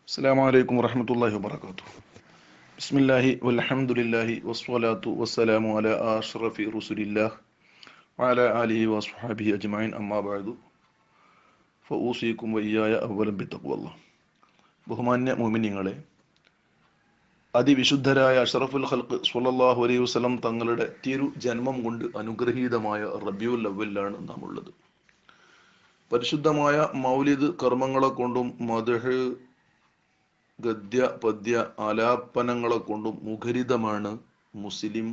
السلام عليكم ورحمة الله وبركاته بسم الله والحمد لله والصلاة والسلام على أشرف رسول الله وعلى آله وصحبه أجمعين أما بعد فأوصيكم وإياي أولا بتقوى الله ബഹുമാന്യ മോമിനിങ്ങളെ അതിവിശുദ്ധരായ അഷറഫുൽ ഖൽക്ക് സ്വല്ലല്ലാഹു അലൈഹി വസല്ലം തങ്ങളുടെ തിരു ജന്മം കൊണ്ട് അനുഗ്രഹീതമായ റബിയുൽ അവലിലാണ് നാം ഉള്ളത് പരിശുദ്ധമായ മൗലിദ് കർമ്മങ്ങളെ കൊണ്ടും മദഹ് ഗദ്യ പദ്യ ആലാപനങ്ങളെ കൊണ്ടും മുഖരിതമാണ് മുസ്ലിം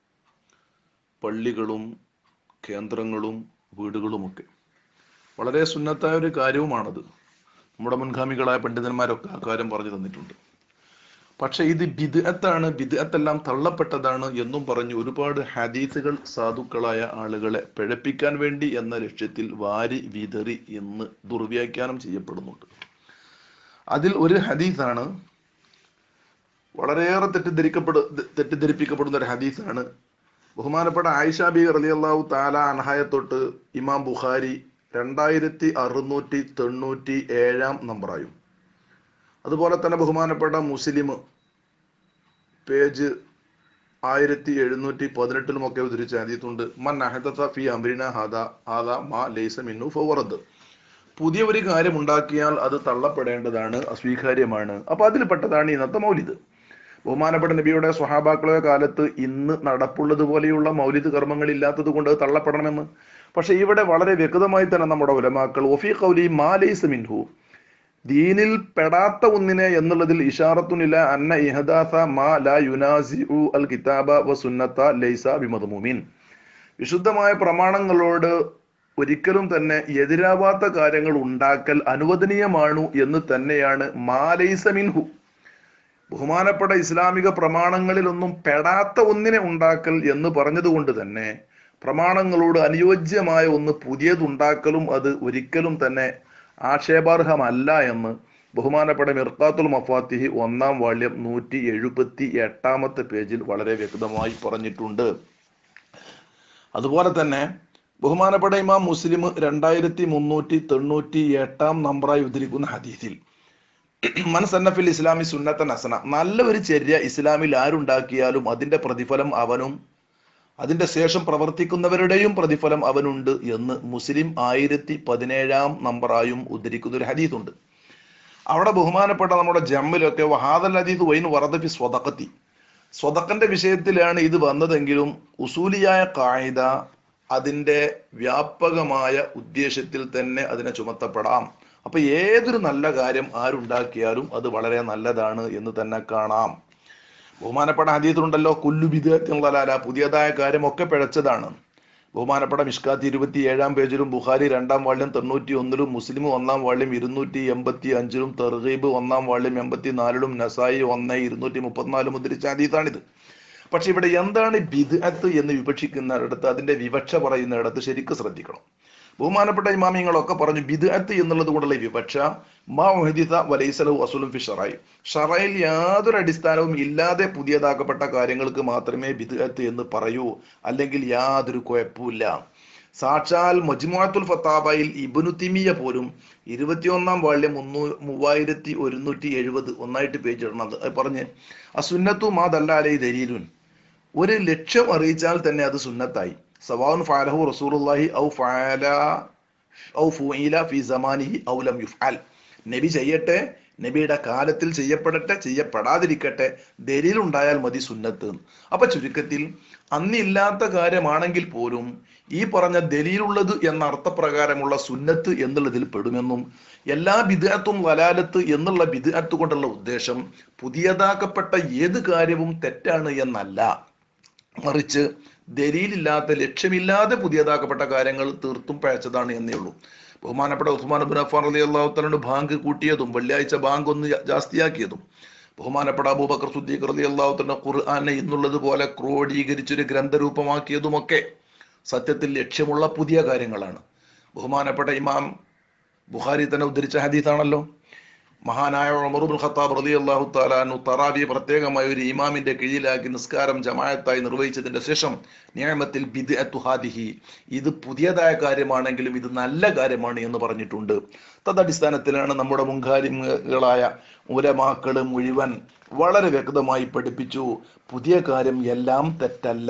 പള്ളികളും കേന്ദ്രങ്ങളും വീടുകളുമൊക്കെ വളരെ സുന്നത്തായ ഒരു കാര്യവുമാണത് നമ്മുടെ മുൻഗാമികളായ പണ്ഡിതന്മാരൊക്കെ ആ കാര്യം പറഞ്ഞു തന്നിട്ടുണ്ട് പക്ഷെ ഇത് ബിദ്അത്താണ് ബിദ്അത്തെല്ലാം തള്ളപ്പെട്ടതാണ് എന്നും പറഞ്ഞ് ഒരുപാട് ഹദീസുകൾ സാധുക്കളായ ആളുകളെ പിഴപ്പിക്കാൻ വേണ്ടി എന്ന ലക്ഷ്യത്തിൽ വാരി വിതറി എന്ന് ദുർവ്യാഖ്യാനം ചെയ്യപ്പെടുന്നുണ്ട് അതിൽ ഒരു ഹദീസാണ് വളരെയേറെ തെറ്റിദ്ധരിക്കപ്പെടു തെറ്റിദ്ധരിപ്പിക്കപ്പെടുന്ന ഒരു ഹദീസാണ് ബഹുമാനപ്പെട്ട ആയിഷ ബി റളിയല്ലാഹു താല അൻഹായെ തൊട്ട് ഇമാം ബുഖാരി രണ്ടായിരത്തി അറുന്നൂറ്റി തൊണ്ണൂറ്റി ഏഴാം നമ്പറായും അതുപോലെ തന്നെ ബഹുമാനപ്പെട്ട മുസ്ലിം പേജ് ആയിരത്തി എഴുന്നൂറ്റി പതിനെട്ടിലുമൊക്കെ ഉദ്ധരിച്ച ഹദീത്തുണ്ട് മൻ അഹദത്ത ഫി അംരിന ഹദ ഹാദ മാ ലൈസ മിന്നു ഫവറദ് പുതിയ ഒരു കാര്യം ഉണ്ടാക്കിയാൽ അത് തള്ളപ്പെടേണ്ടതാണ് അസ്വീകാര്യമാണ് അപ്പൊ അതിൽപ്പെട്ടതാണ് ഇന്നത്തെ മൗലിദ് ബഹുമാനപ്പെട്ട നബിയുടെ സ്വഹാബാക്കളുടെ കാലത്ത് ഇന്ന് നടപ്പുള്ളത് പോലെയുള്ള മൗലിദ് കർമ്മങ്ങൾ ഇല്ലാത്തത് കൊണ്ട് അത് തള്ളപ്പെടണമെന്ന് പക്ഷെ ഇവിടെ വളരെ വ്യക്തമായി തന്നെ നമ്മുടെ ഉലമാക്കൾ ഒഫി കൗലി മാലൈസ് മിൻഹു ദീനിൽ പെടാത്ത ഒന്നിനെ എന്നുള്ളതിൽ ഇഷാറത്തുനില അന്ന ഇഹദാസ മാ ലാ യുനാസി അൽ കിതാബ വ സുന്നത്ത ലൈസ ബിമദ്മൂമിൻ വിശുദ്ധമായ പ്രമാണങ്ങളോട് ഒരിക്കലും തന്നെ എതിരാവാത്ത കാര്യങ്ങൾ ഉണ്ടാക്കൽ അനുവദനീയമാണു എന്ന് തന്നെയാണ് മാലൈസ മിൻഹു ബഹുമാനപ്പെട്ട ഇസ്ലാമിക പ്രമാണങ്ങളിലൊന്നും പെടാത്ത ഒന്നിനെ ഉണ്ടാക്കൽ എന്ന് പറഞ്ഞതുകൊണ്ട് തന്നെ പ്രമാണങ്ങളോട് അനുയോജ്യമായ ഒന്ന് പുതിയതുണ്ടാക്കലും അത് ഒരിക്കലും തന്നെ ആക്ഷേപാർഹമല്ല എന്ന് ബഹുമാനപ്പെട്ട മിർക്കാത്തുൽ മഫാത്തിഹി ഒന്നാം വാള്യം നൂറ്റി എഴുപത്തി എട്ടാമത്തെ പേജിൽ വളരെ വ്യക്തമായി പറഞ്ഞിട്ടുണ്ട് അതുപോലെ തന്നെ ബഹുമാനപ്പെട്ട ഇമാം മുസ്ലിം രണ്ടായിരത്തി മുന്നൂറ്റി തൊണ്ണൂറ്റി എട്ടാം നമ്പറായി ഉദ്ധരിക്കുന്ന ഹദീസിൽ മനസന്നഫിൽ ഇസ്ലാമി സുന്നത്തൻ ഹസന നല്ല ഒരു ചര്യ ഇസ്ലാമിൽ ആരുണ്ടാക്കിയാലും അതിന്റെ പ്രതിഫലം അവനും അതിന്റെ ശേഷം പ്രവർത്തിക്കുന്നവരുടെയും പ്രതിഫലം അവനുണ്ട് എന്ന് മുസ്ലിം ആയിരത്തി പതിനേഴാം നമ്പറായും ഉദ്ധരിക്കുന്ന ഒരു ഹദീസുണ്ട് അവിടെ ബഹുമാനപ്പെട്ട നമ്മുടെ ജമ്മിലൊക്കെ വഹാദൽ ഹദീസ് വൈൻ വറദഫി സ്വതക്കത്തി സ്വതക്കന്റെ വിഷയത്തിലാണ് ഇത് വന്നതെങ്കിലും ഉസൂലിയായ കായിക അതിൻ്റെ വ്യാപകമായ ഉദ്ദേശത്തിൽ തന്നെ അതിനെ ചുമത്തപ്പെടാം അപ്പൊ ഏതൊരു നല്ല കാര്യം ആരുണ്ടാക്കിയാലും അത് വളരെ നല്ലതാണ് എന്ന് തന്നെ കാണാം ബഹുമാനപ്പെട്ട ഹദീത്തുണ്ടല്ലോ കുല്ലു ബിദത്തിനുള്ള പുതിയതായ കാര്യം ഒക്കെ പിഴച്ചതാണ് ബഹുമാനപ്പെട്ട മിഷ്കാത്ത് ഇരുപത്തി ഏഴാം പേജിലും ബുഖാരി രണ്ടാം വാള്യം തൊണ്ണൂറ്റി ഒന്നിലും മുസ്ലിം ഒന്നാം വാള്യം ഇരുന്നൂറ്റി എൺപത്തി അഞ്ചിലും തെർഗീബ് ഒന്നാം വാള്യം എൺപത്തി നാലിലും നസായി ഒന്ന് ഇരുന്നൂറ്റി മുപ്പത്തിനാലും ഉദ്ധരിച്ച ഹദീത്താണിത് പക്ഷെ ഇവിടെ എന്താണ് ബിദ്അത്ത് എന്ന് വിവക്ഷിക്കുന്നിടത്ത് അതിന്റെ വിവക്ഷ പറയുന്നിടത്ത് ശരിക്കും ശ്രദ്ധിക്കണം ബഹുമാനപ്പെട്ട ഇമാമിങ്ങളൊക്കെ പറഞ്ഞു ബിദ്അത്ത് എന്നുള്ളത് കൊണ്ടുള്ള വിവക്ഷ മാഹിദിത വലൈസലു അസുലും ഫി ഷറായി ഷറയിൽ യാതൊരു അടിസ്ഥാനവും ഇല്ലാതെ പുതിയതാക്കപ്പെട്ട കാര്യങ്ങൾക്ക് മാത്രമേ ബിദ്അത്ത് എന്ന് പറയൂ അല്ലെങ്കിൽ യാതൊരു കുഴപ്പമില്ല സാക്ഷാൽ മജ്മുഅത്തുൽ ഫത്താബയിൽ ഇബ്നു തിമിയ പോലും ഇരുപത്തിയൊന്നാം വാള്യം മുന്നൂ മൂവായിരത്തി ഒരുന്നൂറ്റി എഴുപത് ഒന്നായിട്ട് പേജ് ഇടണത് അത് പറഞ്ഞ് അസുന്നത്തു മാതല്ല അലൈ ദലീലുൻ ഒരു ലക്ഷ്യം അറിയിച്ചാൽ തന്നെ അത് സുന്നത്തായി സവാൻ ഫാലഹു റസൂലുള്ളാഹി ഔ ഫാല ഔ ഫുഇല ഫി സമാനിഹി ഔ ലം യുഫ്അൽ നബി ചെയ്യട്ടെ നബിയുടെ കാലത്തിൽ ചെയ്യപ്പെടട്ടെ ചെയ്യപ്പെടാതിരിക്കട്ടെ ദലീലുണ്ടായാൽ മതി സുന്നത്ത് അപ്പൊ ചുരുക്കത്തിൽ അന്നില്ലാത്ത കാര്യമാണെങ്കിൽ പോലും ഈ പറഞ്ഞ ദലീലുള്ളത് എന്ന അർത്ഥപ്രകാരമുള്ള സുന്നത്ത് എന്നുള്ളതിൽ പെടുമെന്നും എല്ലാ ബിദ്അത്തും വലാലത്ത് എന്നുള്ള ബിദ്അത്ത് കൊണ്ടുള്ള ഉദ്ദേശം പുതിയതാക്കപ്പെട്ട ഏത് കാര്യവും തെറ്റാണ് എന്നല്ല മറിച്ച് ദലീലില്ലാത്ത ലക്ഷ്യമില്ലാതെ പുതിയതാക്കപ്പെട്ട കാര്യങ്ങൾ തീർത്തും പഴച്ചതാണ് എന്നേ ഉള്ളൂ ബഹുമാനപ്പെട്ട ഉസ്മാൻ ബിൻ അഫാൻ അലി അള്ളാഹുത്തലയുടെ ബാങ്ക് കൂട്ടിയതും വെള്ളിയാഴ്ച ബാങ്ക് ഒന്ന് ജാസ്തിയാക്കിയതും ബഹുമാനപ്പെട്ട അബൂബക്കർ സുദ്ദീഖ് അലി അള്ളാഹുത്തലിന്റെ ഖുർആാനെ ഇന്നുള്ളത് പോലെ ക്രോഡീകരിച്ചൊരു ഗ്രന്ഥരൂപമാക്കിയതുമൊക്കെ സത്യത്തിൽ ലക്ഷ്യമുള്ള പുതിയ കാര്യങ്ങളാണ് ബഹുമാനപ്പെട്ട ഇമാം ബുഖാരി തന്നെ ഉദ്ധരിച്ച ഹദീസാണല്ലോ മഹാനായ ഉമറുബുൽ ഖത്താബ് റലി അള്ളാഹു താലാനു തറാവി പ്രത്യേകമായ ഒരു ഇമാമിന്റെ കീഴിലാക്കി നിസ്കാരം ജമായത്തായി നിർവഹിച്ചതിന്റെ ശേഷം നിയമത്തിൽ ഹാദിഹി ഇത് പുതിയതായ കാര്യമാണെങ്കിലും ഇത് നല്ല കാര്യമാണ് എന്ന് പറഞ്ഞിട്ടുണ്ട് തദടിസ്ഥാനത്തിലാണ് നമ്മുടെ മുൻകാര്യങ്ങളായ ഉലമാക്കള് മുഴുവൻ വളരെ വ്യക്തമായി പഠിപ്പിച്ചു പുതിയ കാര്യം എല്ലാം തെറ്റല്ല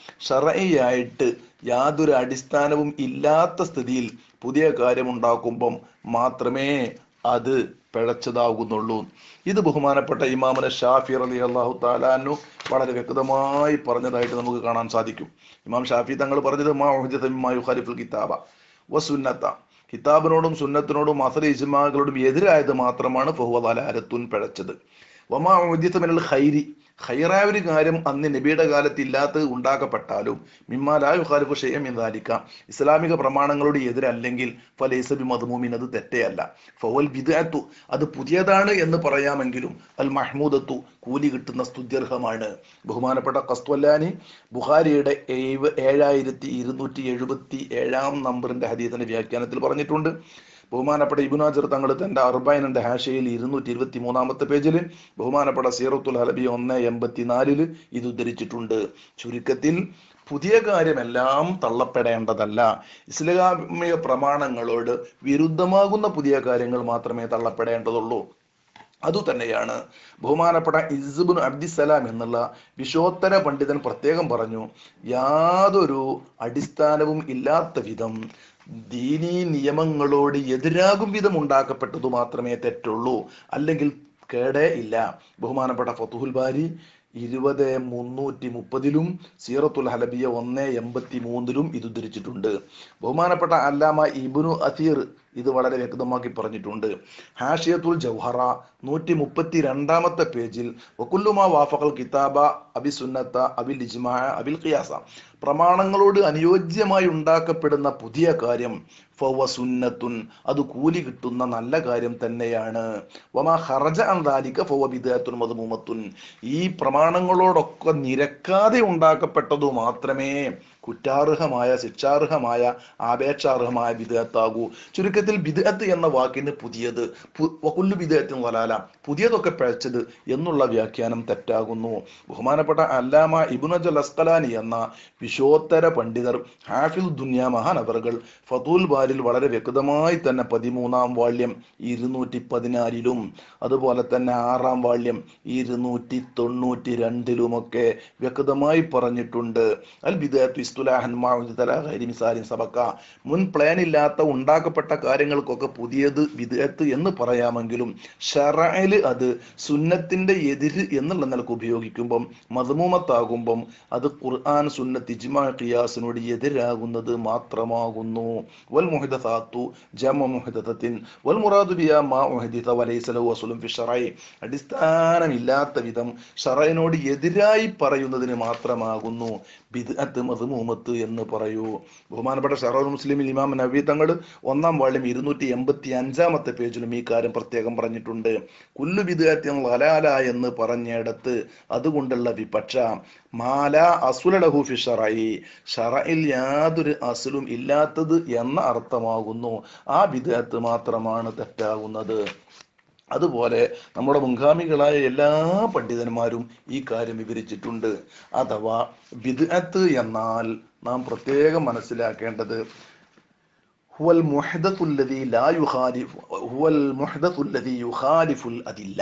ഷറയായിട്ട് യാതൊരു അടിസ്ഥാനവും ഇല്ലാത്ത സ്ഥിതിയിൽ പുതിയ കാര്യം ഉണ്ടാക്കുമ്പം മാത്രമേ അത് പിഴച്ചതാകുന്നുള്ളൂ ഇത് ബഹുമാനപ്പെട്ട ഇമാമന ഷാഫി അലി അള്ളാഹു താലാനു വളരെ വ്യക്തമായി പറഞ്ഞതായിട്ട് നമുക്ക് കാണാൻ സാധിക്കും ഇമാം ഷാഫി തങ്ങൾ പറഞ്ഞത് മാഹുജുൽ കിതാബ വസുന്നത്ത കിതാബിനോടും സുന്നത്തിനോടും അസർ ഇജ്മാകളോടും എതിരായത് മാത്രമാണ് ഫഹുവലാരത്തുൻ പിഴച്ചത് വമാ മിനൽ ഖൈരി ഖൈറായ ഒരു കാര്യം അന്ന് നബിയുടെ കാലത്ത് ഇല്ലാത്തത് ഉണ്ടാക്കപ്പെട്ടാലും മിമ്മാലായു ഖാലിഫു ഷെയ്യം എന്നാലിക്ക ഇസ്ലാമിക പ്രമാണങ്ങളോട് എതിരല്ലെങ്കിൽ ഫലേസബി മധുമൂമിൻ അത് തെറ്റേയല്ല ഫവൽ ബിദഅത്തു അത് പുതിയതാണ് എന്ന് പറയാമെങ്കിലും അൽ മഹ്മൂദത്തു കൂലി കിട്ടുന്ന സ്തുത്യർഹമാണ് ബഹുമാനപ്പെട്ട കസ്ത്വല്ലാനി ബുഖാരിയുടെ ഏഴ് ഏഴായിരത്തി ഇരുന്നൂറ്റി എഴുപത്തി ഏഴാം നമ്പറിന്റെ ഹദീസിന്റെ വ്യാഖ്യാനത്തിൽ പറഞ്ഞിട്ടുണ്ട് ബഹുമാനപ്പെട്ട ഇബുനാജർ തങ്ങൾ തന്റെ അർബൈനന്റെ ഹാഷയിൽ ഇരുന്നൂറ്റി ഇരുപത്തി മൂന്നാമത്തെ പേജിൽ ബഹുമാനപ്പെട്ട സീറത്തുൽ ഹലബി ഒന്ന് എൺപത്തിനാലില് ഇത് ഉദ്ധരിച്ചിട്ടുണ്ട് ചുരുക്കത്തിൽ പുതിയ കാര്യമെല്ലാം തള്ളപ്പെടേണ്ടതല്ല ഇസ്ലാമിക പ്രമാണങ്ങളോട് വിരുദ്ധമാകുന്ന പുതിയ കാര്യങ്ങൾ മാത്രമേ തള്ളപ്പെടേണ്ടതുള്ളൂ അതുതന്നെയാണ് ബഹുമാനപ്പെട്ട ഇസുബുൻ അബ്ദിസലാം എന്നുള്ള വിശോത്തര പണ്ഡിതൻ പ്രത്യേകം പറഞ്ഞു യാതൊരു അടിസ്ഥാനവും ഇല്ലാത്ത വിധം ദീനീ നിയമങ്ങളോട് എതിരാകും വിധം ഉണ്ടാക്കപ്പെട്ടതു മാത്രമേ തെറ്റുള്ളൂ അല്ലെങ്കിൽ കേടേ ഇല്ല ബഹുമാനപ്പെട്ട ഫത്തുഹുൽ ബാരി ഇരുപത് മുന്നൂറ്റി മുപ്പതിലും സീറത്തുൽ ഹലബിയ ഒന്ന് എൺപത്തി മൂന്നിലും ഇത് ഉദ്ധരിച്ചിട്ടുണ്ട് ബഹുമാനപ്പെട്ട അല്ലാമ ഇബുനു അസീർ ഇത് വളരെ വ്യക്തമാക്കി പറഞ്ഞിട്ടുണ്ട് ഹാഷിയത്തുൽ ജൗഹറ നൂറ്റി മുപ്പത്തി രണ്ടാമത്തെ പേജിൽ വക്കുല്ലുമ വാഫകൾ കിതാബ അബി സുന്നത്ത അബിൽ ഇജ്മാ അബിൽ ഖിയാസ പ്രമാണങ്ങളോട് അനുയോജ്യമായി ഉണ്ടാക്കപ്പെടുന്ന പുതിയ കാര്യം ഫവ സുന്നത്തുൻ അത് കൂലി കിട്ടുന്ന നല്ല കാര്യം തന്നെയാണ് വമാ ഹറജ അന്താലിക്ക ഫവ ബിദഅത്തുൻ മദ്മൂമത്തുൻ ഈ പ്രമാണങ്ങളോടൊക്കെ നിരക്കാതെ ഉണ്ടാക്കപ്പെട്ടതു മാത്രമേ കുറ്റാർഹമായ ശിക്ഷാർഹമായ ആപേക്ഷാർഹമായ ബിദഅത്താകൂ ചുരുക്കത്തിൽ ബിദഅത്ത് എന്ന വാക്കിന് പുതിയത് വകുല്ലു ബിദഅത്തിൻ വലാല പുതിയതൊക്കെ പഴച്ചത് എന്നുള്ള വ്യാഖ്യാനം തെറ്റാകുന്നു ബഹുമാനപ്പെട്ട അല്ലാമ ഇബുനജൽ അസ്കലാനി എന്ന വിശോത്തര പണ്ഡിതർ ഹാഫിൽ ദുന്യ മഹാനവറുകൾ ഫതൂൽ ബാലിൽ വളരെ വ്യക്തമായി തന്നെ പതിമൂന്നാം വാള്യം ഇരുന്നൂറ്റി പതിനാലിലും അതുപോലെ തന്നെ ആറാം വാള്യം ഇരുന്നൂറ്റി തൊണ്ണൂറ്റി രണ്ടിലുമൊക്കെ വ്യക്തമായി പറഞ്ഞിട്ടുണ്ട് അൽ ബിദഅത്തു ഇസ്തുലാഹൻ മിസാലിൻ സബക്ക മുൻ പ്ലാൻ ഇല്ലാത്ത ഉണ്ടാക്കപ്പെട്ട കാര്യങ്ങൾക്കൊക്കെ പുതിയത് വിദഗ്ധത്ത് എന്ന് പറയാമെങ്കിലും ഷറയില് അത് സുന്നത്തിന്റെ എതിര് എന്നുള്ള നിലക്ക് ഉപയോഗിക്കുമ്പം മധുമൂമത്താകുമ്പം അത് ഖുർആൻ സുന്നത്ത് ഇജ്മാ ഖിയാസിനോട് എതിരാകുന്നത് മാത്രമാകുന്നു വൽ മുഹിദസാത്തു ജമ മുഹിദത്തിൻ വൽ മുറാദു ബിയ മാ മുഹിദിത വലൈസ ലഹു അസ്ലുൻ ഫി ഷറഈ അടിസ്ഥാനമില്ലാത്ത വിധം ഷറയിനോട് എതിരായി പറയുന്നതിന് മാത്രമാകുന്നു ബിദ്അത്ത് മദ്മൂമത്ത് എന്ന് പറയൂ ബഹുമാനപ്പെട്ട ഷറോൽ മുസ്ലിമിൽ ഇമാം നബി തങ്ങൾ ഒന്നാം വാള്യം ഇരുന്നൂറ്റി എൺപത്തി അഞ്ചാമത്തെ പേജിലും ഈ കാര്യം പ്രത്യേകം പറഞ്ഞിട്ടുണ്ട് കുല്ലു ബിദ്അത്തിൻ വലാല എന്ന് പറഞ്ഞിടത്ത് അതുകൊണ്ടുള്ള വിപക്ഷ മാല അസുലഹു ഫി ഷറഈ ഷറയിൽ യാതൊരു അസുലും ഇല്ലാത്തത് എന്ന അർത്ഥമാകുന്നു ആ ബിദ്അത്ത് മാത്രമാണ് തെറ്റാകുന്നത് അതുപോലെ നമ്മുടെ മുൻഗാമികളായ എല്ലാ പണ്ഡിതന്മാരും ഈ കാര്യം വിവരിച്ചിട്ടുണ്ട് അഥവാ ബിദ്അത്ത് എന്നാൽ നാം പ്രത്യേകം മനസ്സിലാക്കേണ്ടത് ഹുവൽ മുഹദത്തുല്ലദി ലാ യുഖാലിഫ് ഹുവൽ മുഹദത്തുല്ലദി യുഖാലിഫുൽ അതില്ല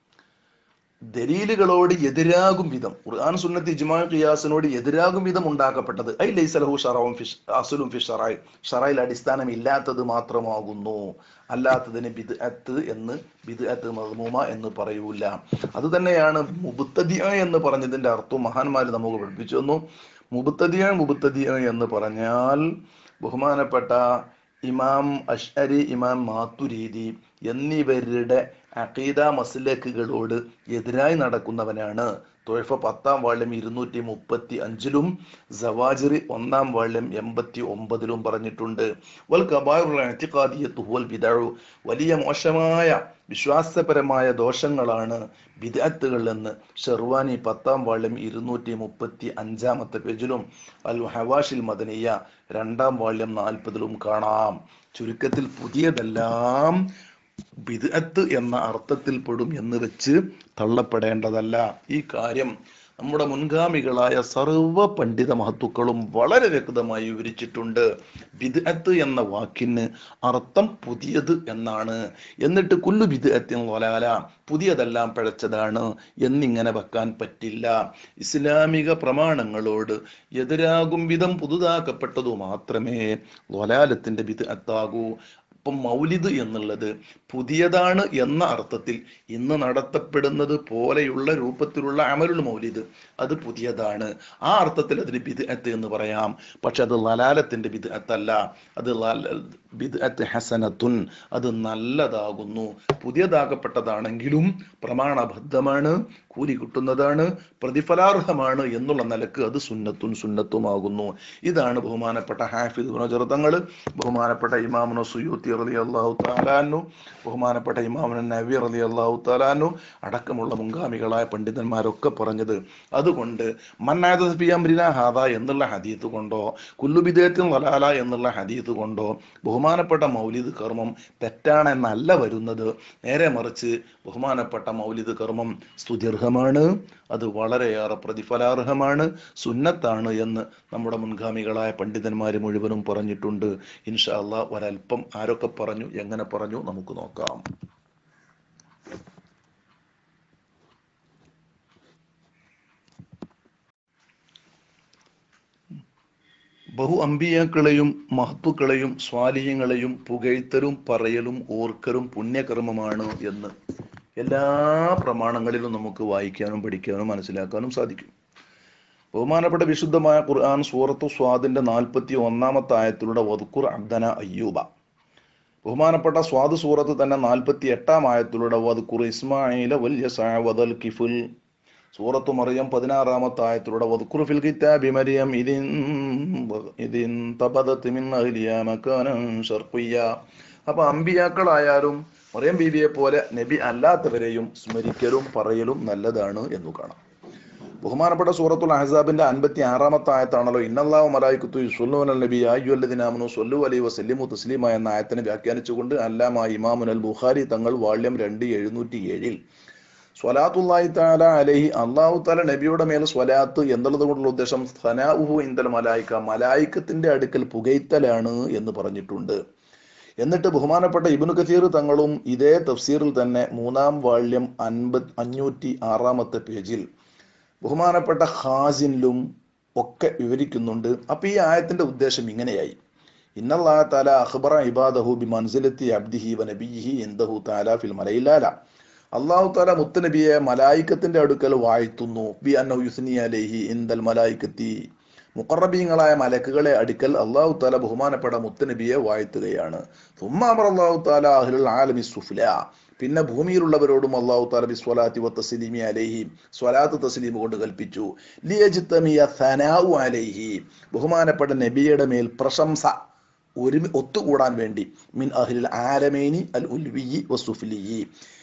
ദലീലുകളോട് എതിരാകും വിധം ഖുർആൻ സുന്നത്ത് ഇജ്മാ ഖിയാസിനോട് എതിരാകും വിധം ഉണ്ടാക്കപ്പെട്ടത് ഐ ലൈസലഹു ഷറവും ഫിഷ് അസുലും ഫിഷ് ഷറായ് ഷറായിൽ അടിസ്ഥാനം ഇല്ലാത്തത് മാത്രമാകുന്നു അല്ലാത്തതിന് ബിദ്അത്ത് എന്ന് ബിദ്അത്ത് മദ്മൂമ എന്ന് പറയൂല അത് തന്നെയാണ് മുബത്തദിയ എന്ന് പറഞ്ഞതിന്റെ അർത്ഥം മഹാന്മാർ നമുക്ക് പഠിപ്പിച്ചു തന്നു മുബത്തദിയ മുബത്തദിയ എന്ന് പറഞ്ഞാൽ ബഹുമാനപ്പെട്ട ഇമാം അഷ്അരി ഇമാം മാത്തുരീതി എന്നിവരുടെ അഖീദ മസ്ലക്കുകളോട് എതിരായി നടക്കുന്നവനാണ് തൊഴഫ പത്താം വാള്യം ഇരുന്നൂറ്റി മുപ്പത്തി അഞ്ചിലും സവാജിറി ഒന്നാം വാള്യം എൺപത്തി ഒമ്പതിലും പറഞ്ഞിട്ടുണ്ട് വൽ കബാറുൽ വൽ ബിദഴു വലിയ മോശമായ വിശ്വാസപരമായ ദോഷങ്ങളാണ് ബിദഅത്തുകൾ എന്ന് ഷെർവാനി പത്താം വാള്യം ഇരുന്നൂറ്റി മുപ്പത്തി അഞ്ചാമത്തെ പേജിലും അൽ ഹവാഷിൽ മദനിയ രണ്ടാം വാള്യം നാൽപ്പതിലും കാണാം ചുരുക്കത്തിൽ പുതിയതെല്ലാം ബിദ്അത്ത് എന്ന അർത്ഥത്തിൽ പെടും എന്ന് വെച്ച് തള്ളപ്പെടേണ്ടതല്ല ഈ കാര്യം നമ്മുടെ മുൻഗാമികളായ സർവ പണ്ഡിത മഹത്തുക്കളും വളരെ വ്യക്തമായി വിവരിച്ചിട്ടുണ്ട് ബിദ്അത്ത് എന്ന വാക്കിന് അർത്ഥം പുതിയത് എന്നാണ് എന്നിട്ട് കുല്ലു ബിദ്അത്തിൻ വലാല പുതിയതെല്ലാം പിഴച്ചതാണ് എന്നിങ്ങനെ വെക്കാൻ പറ്റില്ല ഇസ്ലാമിക പ്രമാണങ്ങളോട് എതിരാകും വിധം പുതുതാക്കപ്പെട്ടതു മാത്രമേ വലാലത്തിന്റെ ബിദ്അത്താകൂ ഇപ്പം മൗലിദ് എന്നുള്ളത് പുതിയതാണ് എന്ന അർത്ഥത്തിൽ ഇന്ന് നടത്തപ്പെടുന്നത് പോലെയുള്ള രൂപത്തിലുള്ള അമലുൽ മൗലിദ് അത് പുതിയതാണ് ആ അർത്ഥത്തിൽ അതിന് ബിദ്അത്ത് എന്ന് പറയാം പക്ഷെ അത് ലലാലത്തിന്റെ ബിദ്അത്തല്ല അത് ബിദ്അത്ത് ഹസനത്തുൻ അത് നല്ലതാകുന്നു പുതിയതാകപ്പെട്ടതാണെങ്കിലും പ്രമാണബദ്ധമാണ് കൂലി കിട്ടുന്നതാണ് പ്രതിഫലാർഹമാണ് എന്നുള്ള നിലക്ക് അത് സുന്നത്തും സുന്നത്തുമാകുന്നു ഇതാണ് ബഹുമാനപ്പെട്ട ഹാഫിദ് ഗുണചെറുത്തങ്ങൾ ബഹുമാനപ്പെട്ട ഇമാമുന സുയൂത്തി റലി അള്ളാഹു താലാനു ബഹുമാനപ്പെട്ട ഇമാമുന നബി റലി അള്ളാഹു താലാനു അടക്കമുള്ള മുൻഗാമികളായ പണ്ഡിതന്മാരൊക്കെ പറഞ്ഞത് അതുകൊണ്ട് മന്നാദിന ഹാദ എന്നുള്ള ഹദീത്ത് കൊണ്ടോ കുല്ലുബിദേത്തിൻ വലാല എന്നുള്ള ഹദീത്ത് കൊണ്ടോ ബഹുമാനപ്പെട്ട മൗലിദ് കർമ്മം തെറ്റാണെന്നല്ല വരുന്നത് നേരെ മറിച്ച് ബഹുമാനപ്പെട്ട മൗലിദ് കർമ്മം സ്തുത്യർഹമാണ് അത് വളരെയേറെ പ്രതിഫലാർഹമാണ് സുന്നത്താണ് എന്ന് നമ്മുടെ മുൻഗാമികളായ പണ്ഡിതന്മാർ മുഴുവനും പറഞ്ഞിട്ടുണ്ട് ഇൻഷാ അള്ളാ ഒരൽപ്പം ആരൊക്കെ പറഞ്ഞു എങ്ങനെ പറഞ്ഞു നമുക്ക് നോക്കാം ബഹു അമ്പിയാക്കളെയും മഹത്തുക്കളെയും സ്വാലിഹ്യങ്ങളെയും പുകഴ്ത്തലും പറയലും ഓർക്കലും പുണ്യകർമ്മമാണ് എന്ന് എല്ലാ പ്രമാണങ്ങളിലും നമുക്ക് വായിക്കാനും പഠിക്കാനും മനസ്സിലാക്കാനും സാധിക്കും ബഹുമാനപ്പെട്ട വിശുദ്ധമായ ഖുർആൻ സൂറത്തു സ്വാദിന്റെ നാൽപ്പത്തി ഒന്നാമത്തെ ആയത്തിലൂടെ വദുക്കുർ അബ്ദന അയ്യൂബ ബഹുമാനപ്പെട്ട സ്വാദ് സൂറത്ത് തന്നെ നാൽപ്പത്തി എട്ടാം ആയത്തിലൂടെ വദുക്കുർ ഇസ്മായില വല്യ വദൽ കിഫുൽ സൂറത്തു മറിയം പതിനാറാമത്തെ ആയത്തിലൂടെ വദുക്കുർ ഫിൽ കിതാബി മരിയം ഇതിൻ ഇതിൻ തബദത്ത് മിൻ അഹ്ലിയ മകാനൻ ശർഖിയ അപ്പൊ അമ്പിയാക്കളായാലും മറിയം ബീവിയെ പോലെ നബി അല്ലാത്തവരെയും സ്മരിക്കലും പറയലും നല്ലതാണ് എന്ന് കാണാം ബഹുമാനപ്പെട്ട സൂറത്തുൽ അഹസാബിന്റെ അൻപത്തി ആറാമത്തെ ആയത്താണല്ലോ ഇന്നല്ലാഹു മലായിക്കുത്തു യുസ്വല്ലൂൻ നബി ആയ്യുല്ലദിനാമനു സൊല്ലു അലൈ വസല്ലിമു തസ്ലീമ എന്ന ആയത്തിനെ വ്യാഖ്യാനിച്ചുകൊണ്ട് അല്ലാമ ഇമാമുൻ അൽ ബുഖാരി തങ്ങൾ വാള്യം രണ്ട് എഴുന്നൂറ്റി ഏഴിൽ സ്വലാത്തുല്ലാഹി താല അലഹി അള്ളാഹു താല നബിയുടെ മേൽ സ്വലാത്ത് എന്നുള്ളത് കൊണ്ടുള്ള ഉദ്ദേശം സനാഉഹു ഇന്ദൽ മലായിക്ക മലായിക്കത്തിന്റെ അടുക്കൽ പുകയ്ത്തലാണ് എന്ന് പറഞ്ഞിട്ടുണ്ട് എന്നിട്ട് ബഹുമാനപ്പെട്ട ഇബിനു കസീർ തങ്ങളും ഇതേ തഫ്സീറിൽ തന്നെ മൂന്നാം വാള്യം അൻപത് അഞ്ഞൂറ്റി ആറാമത്തെ പേജിൽ ബഹുമാനപ്പെട്ട ഹാസിനിലും ഒക്കെ വിവരിക്കുന്നുണ്ട് അപ്പൊ ഈ ആയത്തിന്റെ ഉദ്ദേശം ഇങ്ങനെയായി ഇന്നല്ലാ താല അഖ്ബറ ഇബാദഹു ബി മൻസിലത്തി അബ്ദിഹി വ നബിയിഹി ഇന്ദഹു താല ഫിൽ മലയിലാല അള്ളാഹു താല മുത്തനബിയെ മലായിക്കത്തിന്റെ അടുക്കൽ വാഴ്ത്തുന്നു ബി അന്നഹു യുസ്നി അലൈഹി ഇന്ദൽ മലായിക്കത്തി മുക്കറബീങ്ങളായ മലക്കുകളെ അടുക്കൽ അള്ളാഹു താല ബഹുമാനപ്പെട്ട മുത്തനബിയെ വാഴ്ത്തുകയാണ് സുമ്മാമർ അള്ളാഹു താല അഹ്ലുൽ ആലമി സുഫ്ല പിന്നെ ഭൂമിയിലുള്ളവരോടും അള്ളാഹു താല ബി സ്വലാത്തി വ തസ്ലീമി അലൈഹി സ്വലാത്ത് തസ്ലീം കൊണ്ട് കൽപ്പിച്ചു ലിയജിത്തമിയ സനാഉ അലൈഹി ബഹുമാനപ്പെട്ട നബിയുടെ മേൽ പ്രശംസ ഒരുമി ഒത്തുകൂടാൻ വേണ്ടി മിൻ അഹ്ലിൽ ആലമേനി അൽ ഉൽവിയി വസുഫ്ലിയി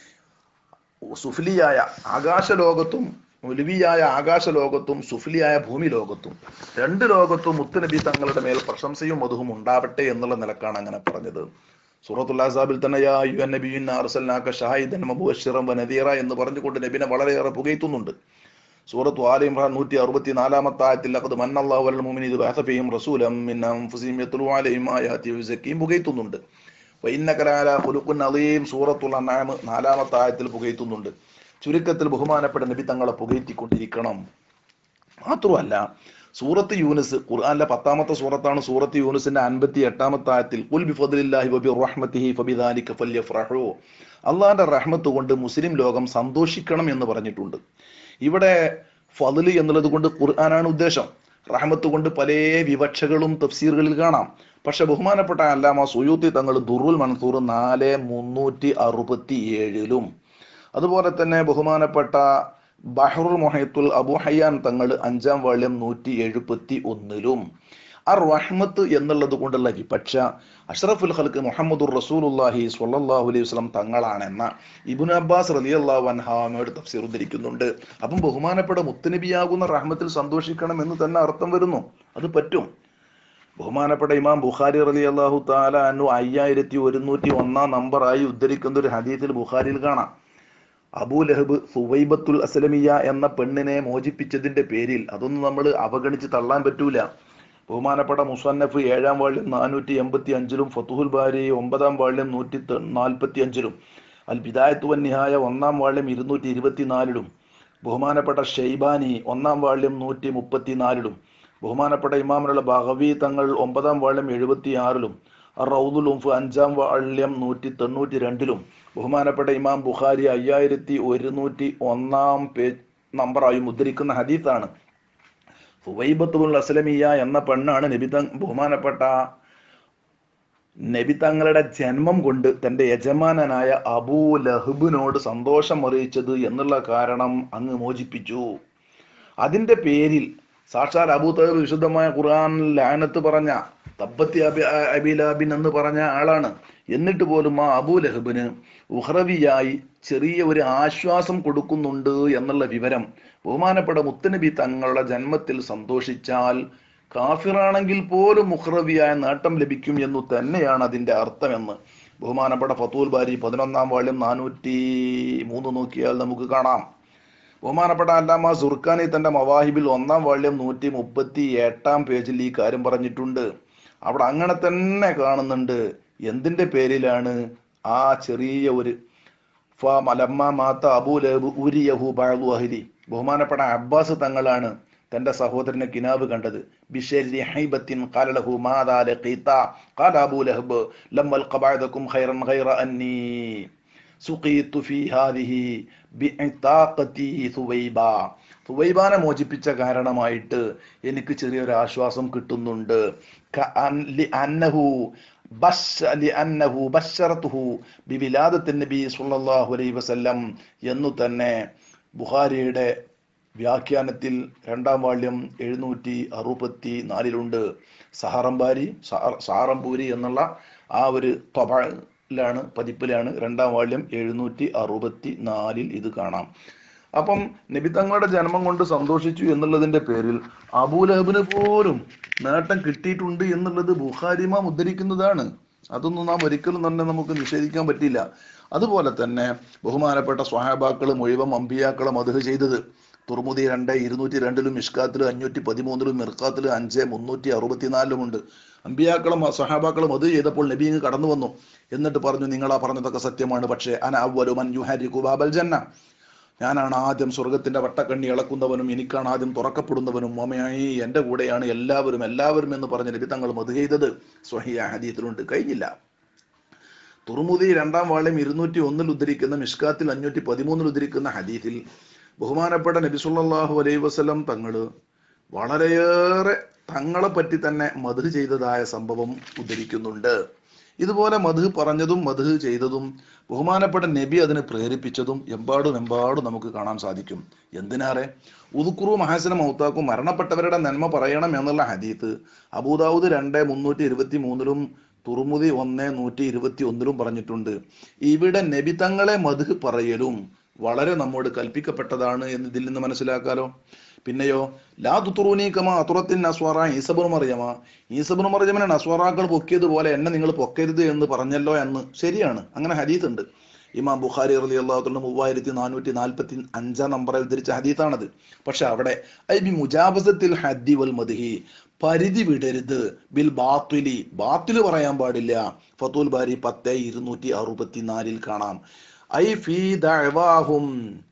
സുഫ്ലിയായ ആകാശ ലോകത്തും ഒലുവിയായ ആകാശ ലോകത്തും സുഫ്ലിയായ ഭൂമി ലോകത്തും രണ്ട് ലോകത്തും മുത്തുനബി തങ്ങളുടെ മേൽ പ്രശംസയും മധുവും ഉണ്ടാവട്ടെ എന്നുള്ള നിലക്കാണ് അങ്ങനെ പറഞ്ഞത് സൂറത്തുൽ അസാബിൽ തന്നെ യാ യു നബിയുൻ അർസൽനാക ഷാഹിദൻ മബുഅശ്ശിറൻ വനദീറ എന്ന് പറഞ്ഞുകൊണ്ട് നബിനെ വളരെയേറെ പുകയ്ത്തുന്നുണ്ട് സൂറത്ത് ആലി ഇമ്രാൻ നൂറ്റി അറുപത്തി നാലാമത്തെ ആയത്തിൽ അഖദ് മന്നല്ലാഹു അലൽ മുഅ്മിനീന ബഅസഫിഹിം റസൂലൻ മിൻ അൻഫുസിഹിം യത്ലു അലൈഹിം ആയാതി വയുസക്കിയും പുകയ്ത്തുന്നുണ്ട് വൈന്നകലാല ഖുലുഖുൻ അലീം സൂറത്തുൽ അൻആം നാലാമത്തെ ആയത്തിൽ പുകയ്ത്തുന്നുണ്ട് ചുരുക്കത്തിൽ ബഹുമാനപ്പെട്ട നബി തങ്ങളെ പുകയറ്റിക്കൊണ്ടിരിക്കണം മാത്രമല്ല സൂറത്ത് യൂനിസ് ഖുർആനിലെ പത്താമത്തെ സൂറത്താണ് സൂറത്ത് യൂനിസിന്റെ അൻപത്തി എട്ടാമത്തെ ആയത്തിൽ കുൽ ബിഫദ്ലില്ലാഹി വബി റഹ്മത്തിഹി ഫബിദാലിക ഫല്യഫ്റഹു അള്ളാഹിന്റെ റഹ്മത്ത് കൊണ്ട് മുസ്ലിം ലോകം സന്തോഷിക്കണം എന്ന് പറഞ്ഞിട്ടുണ്ട് ഇവിടെ ഫضല് എന്നുള്ളത് കൊണ്ട് ഖുർആനാണ് ഉദ്ദേശം റഹ്മത്ത് കൊണ്ട് പല വിവക്ഷകളും തഫ്സീറുകളിൽ കാണാം പക്ഷെ ബഹുമാനപ്പെട്ട അല്ലാമ സുയൂത്തി തങ്ങൾ ദുറുൽ മൻസൂർ നാല് മുന്നൂറ്റി അറുപത്തി ഏഴിലും അതുപോലെ തന്നെ ബഹുമാനപ്പെട്ട ബഹറുൽ മൊഹത്തുൽ അബു ഹയ്യാൻ തങ്ങൾ അഞ്ചാം വാള്യം നൂറ്റി എഴുപത്തി ഒന്നിലും ആ റഹ്മത്ത് എന്നുള്ളത് കൊണ്ടുള്ള വിപക്ഷ അഷ്റഫുൽ ഖൽക്ക് മുഹമ്മദുർ റസൂലുല്ലാഹി സ്വല്ലല്ലാഹു അലൈഹി വസല്ലം തങ്ങളാണെന്ന ഇബ്നു അബ്ബാസ് റളിയല്ലാഹു അൻഹാമയുടെ തഫ്സീർ ഉദ്ധരിക്കുന്നുണ്ട് അപ്പം ബഹുമാനപ്പെട്ട മുത്തനബിയാകുന്ന റഹ്മത്തിൽ സന്തോഷിക്കണം എന്ന് തന്നെ അർത്ഥം വരുന്നു അത് പറ്റും ബഹുമാനപ്പെട്ട ഇമാം ബുഖാരി റലി അള്ളാഹു താല അന്നു അയ്യായിരത്തി ഒരുന്നൂറ്റി ഒന്നാം നമ്പറായി ഉദ്ധരിക്കുന്ന ഒരു ഹദീസിൽ ബുഖാരിയിൽ കാണാം അബൂ ലഹബ് സുവൈബത്തുൽ അസ്ലമിയ എന്ന പെണ്ണിനെ മോചിപ്പിച്ചതിന്റെ പേരിൽ അതൊന്നും നമ്മൾ അവഗണിച്ച് തള്ളാൻ പറ്റൂല ബഹുമാനപ്പെട്ട മുസന്നഫ് ഏഴാം വാള്യം നാനൂറ്റി എൺപത്തി അഞ്ചിലും ഫത്തുഹുൽ ബാരി ഒമ്പതാം വാള്യം നൂറ്റി നാൽപ്പത്തി അഞ്ചിലും അൽ ബിദായത്തു വന്നിഹായ ഒന്നാം വാള്യം ഇരുന്നൂറ്റി ഇരുപത്തിനാലിലും ബഹുമാനപ്പെട്ട ഷെയ്ബാനി ഒന്നാം വാള്യം നൂറ്റി മുപ്പത്തിനാലിലും ബഹുമാനപ്പെട്ട ഇമാമിനുള്ള ബഹവി തങ്ങൾ ഒമ്പതാം വാള്യം എഴുപത്തി ആറിലും റൗദുൽ ഉംഫ് അഞ്ചാം വാള്യം നൂറ്റി തൊണ്ണൂറ്റി രണ്ടിലും ബഹുമാനപ്പെട്ട ഇമാം ബുഖാരി അയ്യായിരത്തി ഒരുന്നൂറ്റി ഒന്നാം പേജ് നമ്പറായി മുദ്രിക്കുന്ന ഹദീത്താണ് സുവൈബത്തുൽ അസ്ലമിയ എന്ന പെണ്ണാണ് നബി തങ് ബഹുമാനപ്പെട്ട നബി തങ്ങളുടെ ജന്മം കൊണ്ട് തന്റെ യജമാനനായ അബൂ ലഹബിനോട് സന്തോഷം അറിയിച്ചത് എന്നുള്ള കാരണം അങ്ങ് മോചിപ്പിച്ചു അതിന്റെ പേരിൽ സാക്ഷാൽ അബൂ തഹബ് വിശുദ്ധമായ ഖുർആൻ ലാനത്ത് പറഞ്ഞ തബ്ബത്തി അബി അബിലാബിൻ എന്ന് പറഞ്ഞ ആളാണ് എന്നിട്ട് പോലും ആ അബൂ ലഹബിന് ഉഹ്റവിയായി ചെറിയ ഒരു ആശ്വാസം കൊടുക്കുന്നുണ്ട് എന്നുള്ള വിവരം ബഹുമാനപ്പെട്ട മുത്തനബി തങ്ങളുടെ ജന്മത്തിൽ സന്തോഷിച്ചാൽ കാഫിറാണെങ്കിൽ പോലും മുഹ്റവിയായ നേട്ടം ലഭിക്കും എന്നു തന്നെയാണ് അതിന്റെ അർത്ഥമെന്ന് ബഹുമാനപ്പെട്ട ഫത്തൂൽ ബാരി പതിനൊന്നാം വാള്യം നാനൂറ്റി മൂന്ന് നോക്കിയാൽ നമുക്ക് കാണാം ബഹുമാനപ്പെട്ട അല്ലാമ സുർഖാനി തന്റെ മവാഹിബിൽ ഒന്നാം വാള്യം നൂറ്റി മുപ്പത്തി എട്ടാം പേജിൽ ഈ കാര്യം പറഞ്ഞിട്ടുണ്ട് അവിടെ അങ്ങനെ തന്നെ കാണുന്നുണ്ട് എന്തിന്റെ പേരിലാണ് ആ ചെറിയ ഒരു ഫ മലമ്മ മാത്ത അബൂ ലഹബ് ഉരിയഹു ബഅദു അഹ്ലി ബഹുമാനപ്പെട്ട അബ്ബാസ് തങ്ങളാണ് തന്റെ സഹോദരനെ കിനാബ് കണ്ടത് ബിശരി ഹൈബത്തിൻ ഖാല ലഹു മാദാ ലഖീത ഖാല അബൂ ലഹബ് ലമ്മൽ ഖബഅദകും ഖൈറൻ ഖൈറ അന്നി സുഖീത്തു ഫീ ഹാദിഹി ബിഇതാഖതി സുവൈബ സുവൈബാനെ മോചിപ്പിച്ച കാരണമായിട്ട് എനിക്ക് ചെറിയൊരു ആശ്വാസം കിട്ടുന്നുണ്ട് കഅൻ- ലിഅന്നഹു ബശ്ശ- ലിഅന്നഹു ബശ്ശറതുഹു ബിവിലാദത്തി നബി സ്വല്ലല്ലാഹു അലൈഹി വസല്ലം എന്നു തന്നെ ബുഖാരിയുടെ വ്യാഖ്യാനത്തിൽ രണ്ടാം വാള്യം എഴുന്നൂറ്റി അറുപത്തി നാലിലുണ്ട് സഹാറംബാരി സാറംപൂരി എന്നുള്ള ആ ഒരു തൊബയിലാണ് പതിപ്പിലാണ് രണ്ടാം വാള്യം എഴുന്നൂറ്റി അറുപത്തി നാലിൽ ഇത് കാണാം അപ്പം നബി തങ്ങളുടെ ജന്മം കൊണ്ട് സന്തോഷിച്ചു എന്നുള്ളതിന്റെ പേരിൽ അബൂലഹബിന് പോലും നേട്ടം കിട്ടിയിട്ടുണ്ട് എന്നുള്ളത് ബുഖാരിമ ഉദ്ധരിക്കുന്നതാണ് അതൊന്നും നാം ഒരിക്കലും തന്നെ നമുക്ക് നിഷേധിക്കാൻ പറ്റില്ല അതുപോലെ തന്നെ ബഹുമാനപ്പെട്ട സ്വഹാബാക്കൾ മുഴുവൻ അമ്പിയാക്കളെ മധു ചെയ്തത് തുറമുദി രണ്ട് ഇരുന്നൂറ്റി രണ്ടിലും ഇഷ്കാത്തിലും അഞ്ഞൂറ്റി പതിമൂന്നിലും മിർക്കാത്തിലും അഞ്ച് മുന്നൂറ്റി അറുപത്തിനാലിലുമുണ്ട് അമ്പിയാക്കളും സഹാബാക്കളും അത് ചെയ്തപ്പോൾ നബി ഇങ്ങ് കടന്നു വന്നു എന്നിട്ട് പറഞ്ഞു നിങ്ങളാ പറഞ്ഞതൊക്കെ സത്യമാണ് പക്ഷേ അന അവലുമൻ യുഹാരിക്കു ബാബൽ ജന്ന ഞാനാണ് ആദ്യം സ്വർഗത്തിന്റെ വട്ടക്കണ്ണി ഇളക്കുന്നവനും എനിക്കാണ് ആദ്യം തുറക്കപ്പെടുന്നവനും മോമയായി എൻ്റെ കൂടെയാണ് എല്ലാവരും എല്ലാവരും എന്ന് പറഞ്ഞ് നബി തങ്ങൾ മത് ചെയ്തത് സ്വഹിയ ഹദീത്തിലുണ്ട് കഴിഞ്ഞില്ല തുറമുദി രണ്ടാം വാള്യം ഇരുന്നൂറ്റി ഒന്നിൽ ഉദ്ധരിക്കുന്ന മിഷ്കാത്തിൽ അഞ്ഞൂറ്റി പതിമൂന്നിൽ ഉദ്ധരിക്കുന്ന ഹദീത്തിൽ ബഹുമാനപ്പെട്ട നബി സല്ലല്ലാഹു അലൈഹി വസല്ലം തങ്ങള് വളരെയേറെ തങ്ങളെ പറ്റി തന്നെ മധു ചെയ്തതായ സംഭവം ഉദ്ധരിക്കുന്നുണ്ട് ഇതുപോലെ മധു പറഞ്ഞതും മധു ചെയ്തതും ബഹുമാനപ്പെട്ട നബി അതിന് പ്രേരിപ്പിച്ചതും എമ്പാടും എമ്പാടും നമുക്ക് കാണാൻ സാധിക്കും എന്തിനാറെ ഉദുക്കുറു മഹാസന മൗത്താക്കും മരണപ്പെട്ടവരുടെ നന്മ പറയണം എന്നുള്ള ഹദീത്ത് അബൂദാവൂദ് രണ്ട് മുന്നൂറ്റി ഇരുപത്തി മൂന്നിലും തുറമുതി ഒന്ന് നൂറ്റി ഇരുപത്തി ഒന്നിലും പറഞ്ഞിട്ടുണ്ട് ഇവിടെ നബി തങ്ങളെ മധു പറയലും വളരെ നമ്മോട് കൽപ്പിക്കപ്പെട്ടതാണ് എന്ന് ഇതിൽ നിന്ന് മനസ്സിലാക്കാലോ പിന്നെയോ ലാ തുത്തുറൂനി കമ അതുറത്തിൻ നസ്വാറ ഈസബുൻ മറിയമ ഈസബുൻ മറിയമിനെ നസ്വാറാക്കൾ പൊക്കിയതുപോലെ എന്നെ നിങ്ങൾ പൊക്കരുത് എന്ന് പറഞ്ഞല്ലോ എന്ന് ശരിയാണ് അങ്ങനെ ഹദീസ് ഉണ്ട് ഇമാം ബുഖാരി റലി അള്ളാഹുത്തിന്റെ മൂവായിരത്തി നാനൂറ്റി നാൽപ്പത്തി അഞ്ചാം നമ്പറിൽ ഉദ്ധരിച്ച ഹദീസാണത് പക്ഷെ അവിടെ ഐ ബി മുജാബസത്തിൽ ഹദ്ദി വൽ മദ്ഹി പരിധി വിടരുത് ബിൽ ബാത്തുലി ബാത്തിൽ പറയാൻ പാടില്ല ഫത്തുൽ ബാരി പത്ത് ഇരുന്നൂറ്റി അറുപത്തിനാലിൽ കാണാം ഐ ഫീ ദഅവാഹും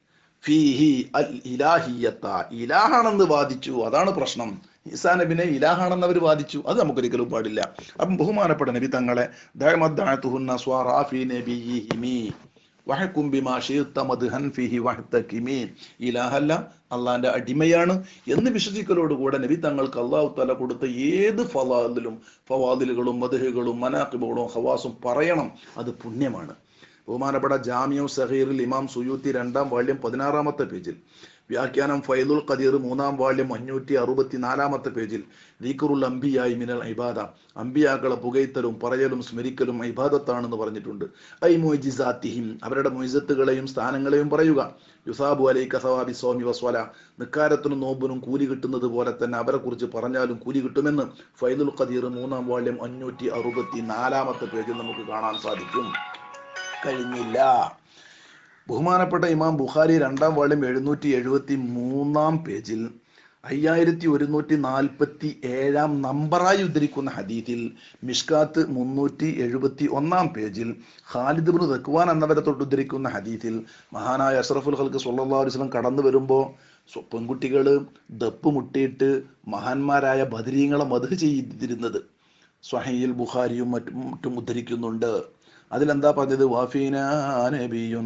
ഫീഹി അൽ ഇലാഹിയത്ത ഇലാഹാണെന്ന് വാദിച്ചു അതാണ് പ്രശ്നം ഈസാ നബിനെ ഇലാഹാണെന്ന് അവർ വാദിച്ചു അത് നമുക്കൊരിക്കലും പാടില്ല അപ്പം ബഹുമാനപ്പെട്ട നബി തങ്ങളെ ദഅമദ്ദഅതുഹുന്ന സ്വാറാ ഫീ നബിയിഹിമി വഹക്കും ബിമാ ഷിഅ്ത മദ്ഹൻ ഫീഹി വഹ്തകിമി ഇലാഹല്ല അള്ളാന്റെ അടിമയാണ് എന്ന് വിശ്വസിക്കലോടുകൂടെ നബി തങ്ങൾക്ക് അള്ളാഹു തല കൊടുത്ത ഏത് ഫവാദിലും ഫവാദിലുകളും മദഹുകളും മനാക്കിബുകളും ഹവാസും പറയണം അത് പുണ്യമാണ് ബഹുമാനപ്പെട്ട ജാമിയു സഹീറിൽ ഇമാം സുയൂത്തി രണ്ടാം വാള്യം പതിനാറാമത്തെ പേജിൽ വ്യാഖ്യാനം ഫൈദുൽ ഖദീർ മൂന്നാം വാള്യം അഞ്ഞൂറ്റി അറുപത്തി നാലാമത്തെ പേജിൽ ദീഖറുൽ അംബിയായി മിനൽ ഇബാദ അംബിയാക്കളെ പുകയ്ത്തലും പറയലും സ്മരിക്കലും ഇബാദത്താണെന്ന് പറഞ്ഞിട്ടുണ്ട് ഐ മൊയ്ജിസാത്തിഹിം അവരുടെ മൊയ്സത്തുകളെയും സ്ഥാനങ്ങളെയും പറയുക യുസാബു അലൈ കസവാബി സ്വാമി വസ്വല നിക്കാരത്തിനും നോമ്പിനും കൂലി കിട്ടുന്നത് പോലെ തന്നെ അവരെ കുറിച്ച് പറഞ്ഞാലും കൂലി കിട്ടുമെന്ന് ഫൈദുൽ ഖദീർ മൂന്നാം വാള്യം അഞ്ഞൂറ്റി അറുപത്തി നാലാമത്തെ പേജിൽ നമുക്ക് കാണാൻ സാധിക്കും കഴിഞ്ഞില്ല ബഹുമാനപ്പെട്ട ഇമാം ബുഖാരി രണ്ടാം വാള്യം എഴുന്നൂറ്റി എഴുപത്തി മൂന്നാം പേജിൽ അയ്യായിരത്തി ഒരുന്നൂറ്റി നാൽപ്പത്തി ഏഴാം നമ്പറായി ഉദ്ധരിക്കുന്ന ഹദീത്തിൽ മിഷ്കാത്ത് മുന്നൂറ്റി എഴുപത്തി ഒന്നാം പേജിൽ ഖാലിദ് ബിൻ റക്വാൻ എന്നവരെ തൊട്ട് ഉദ്ധരിക്കുന്ന ഹദീത്തിൽ മഹാനായ അഷ്റഫുൽ ഹൽക്ക് സല്ലാ വസ്ലം കടന്നു വരുമ്പോൾ പെൺകുട്ടികൾ ദപ്പ് മുട്ടിയിട്ട് മഹാന്മാരായ ബദരീങ്ങളെ മധു ചെയ്തിരുന്നത് സ്വഹയിൽ ബുഖാരിയും മറ്റും മറ്റും ഉദ്ധരിക്കുന്നുണ്ട് അതിലെന്താ പറഞ്ഞത് വാഫീന നബിയും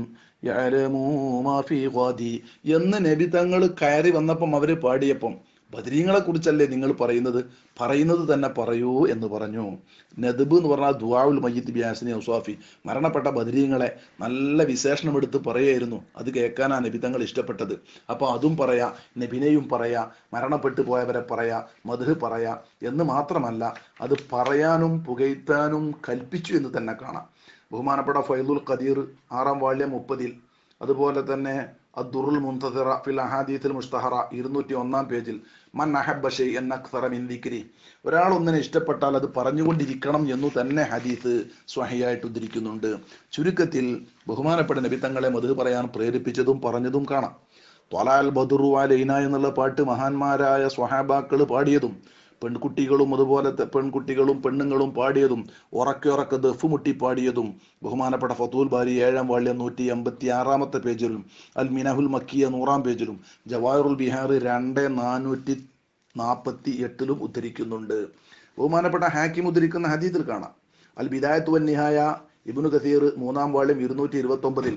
എന്ന് നബി തങ്ങൾ കയറി വന്നപ്പം അവര് പാടിയപ്പം ബദരീങ്ങളെ കുറിച്ചല്ലേ നിങ്ങൾ പറയുന്നത് പറയുന്നത് തന്നെ പറയൂ എന്ന് പറഞ്ഞു നദബ് എന്ന് പറഞ്ഞാൽ ദുവാവുൽ മയ്യത്ത് ബിയാസിനി ഉസ്വാഫി മരണപ്പെട്ട ബദരീങ്ങളെ നല്ല വിശേഷണം എടുത്ത് പറയായിരുന്നു അത് കേൾക്കാനാ നബി തങ്ങൾ ഇഷ്ടപ്പെട്ടത് അപ്പൊ അതും പറയാ നബിനെയും പറയാ മരണപ്പെട്ടു പോയവരെ പറയാ മധു പറയാ എന്ന് മാത്രമല്ല അത് പറയാനും പുകയ്ത്താനും കൽപ്പിച്ചു എന്ന് തന്നെ കാണാം ബഹുമാനപ്പെട്ട ഫൈദുൽ ഖദീർ ആറാം വാള്യം മുപ്പതിൽ അതുപോലെ തന്നെ അദ്ദുറുൽ മുന്തസിറ ഫിൽ അഹാദീത്തിൽ മുസ്തഹറ ഇരുന്നൂറ്റി ഒന്നാം പേജിൽ മൻ അഹബ്ബ ഷൈഅൻ അക്സറ മിൻ ദിക്രി ഒരാൾ ഒന്നിനെ ഇഷ്ടപ്പെട്ടാൽ അത് പറഞ്ഞുകൊണ്ടിരിക്കണം എന്നു തന്നെ ഹദീസ് സ്വഹിയായിട്ട് ഉദ്ധരിക്കുന്നുണ്ട് ചുരുക്കത്തിൽ ബഹുമാനപ്പെട്ട നബി തങ്ങളെ മധു പറയാൻ പ്രേരിപ്പിച്ചതും പറഞ്ഞതും കാണാം ത്വലാൽ ബദുറു അലൈന എന്നുള്ള പാട്ട് മഹാന്മാരായ സ്വഹാബാക്കൾ പാടിയതും പെൺകുട്ടികളും അതുപോലത്തെ പെൺകുട്ടികളും പെണ്ണുങ്ങളും പാടിയതും ഉറക്കെ ഉറക്കെ ദഫ് മുട്ടി പാടിയതും ബഹുമാനപ്പെട്ട ഫത്തൂൽ ബാരി ഏഴാം വാള്യം നൂറ്റി എൺപത്തി ആറാമത്തെ പേജിലും അൽ മിനഹുൽ മക്കിയ നൂറാം പേജിലും ജവാഹറുൽ ബിഹാർ രണ്ട് നാനൂറ്റി നാൽപ്പത്തി എട്ടിലും ഉദ്ധരിക്കുന്നുണ്ട് ബഹുമാനപ്പെട്ട ഹാക്കിം ഉദ്ധരിക്കുന്ന ഹദീത്തിൽ കാണാം അൽ ബിദായത്ത് വൻ നിഹായ ഇബ്നു കസീർ മൂന്നാം വാള്യം ഇരുന്നൂറ്റി ഇരുപത്തി ഒമ്പതിൽ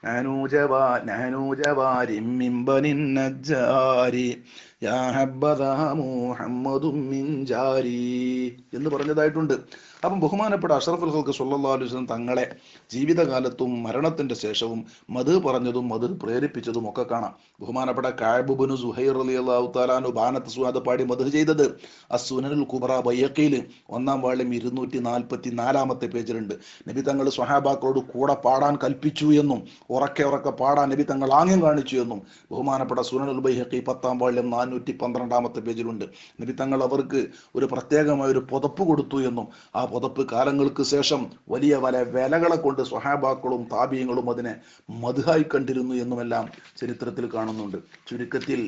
എന്ന് പറഞ്ഞതായിട്ടുണ്ട് അപ്പം ബഹുമാനപ്പെട്ട അഷറഫുൽ ഹൽക്ക് സല്ലാ അലുസ്ലം തങ്ങളെ ജീവിതകാലത്തും മരണത്തിന്റെ ശേഷവും മധു പറഞ്ഞതും മധു പ്രേരിപ്പിച്ചതും ഒക്കെ കാണാം ബഹുമാനപ്പെട്ട കാബുബിനു സുഹൈർ അലി അള്ളാഹു താലാനു ബാനത്ത് സുഹാദ പാടി മധു ചെയ്തത് അസുനൽ കുബറ ബയ്യക്കയിൽ ഒന്നാം വാള്യം ഇരുന്നൂറ്റി നാൽപ്പത്തി നാലാമത്തെ പേജിലുണ്ട് നബി തങ്ങൾ സ്വഹാബാക്കളോട് കൂടെ പാടാൻ കൽപ്പിച്ചു എന്നും ഉറക്കെ ഉറക്കെ പാടാൻ നബി തങ്ങൾ ആംഗ്യം കാണിച്ചു എന്നും ബഹുമാനപ്പെട്ട സുനൽ ബൈഹക്കി പത്താം വാള്യം നാനൂറ്റി പന്ത്രണ്ടാമത്തെ പേജിലുണ്ട് നബി തങ്ങൾ അവർക്ക് ഒരു പ്രത്യേകമായ ഒരു പുതപ്പ് കൊടുത്തു എന്നും ആ പുതപ്പ് കാലങ്ങൾക്ക് ശേഷം വലിയ വല വിലകളെ കൊണ്ട് സ്വഹാബാക്കളും താപീയങ്ങളും അതിനെ മധുഹായി കണ്ടിരുന്നു എന്നുമെല്ലാം ചരിത്രത്തിൽ കാണുന്നുണ്ട് ചുരുക്കത്തിൽ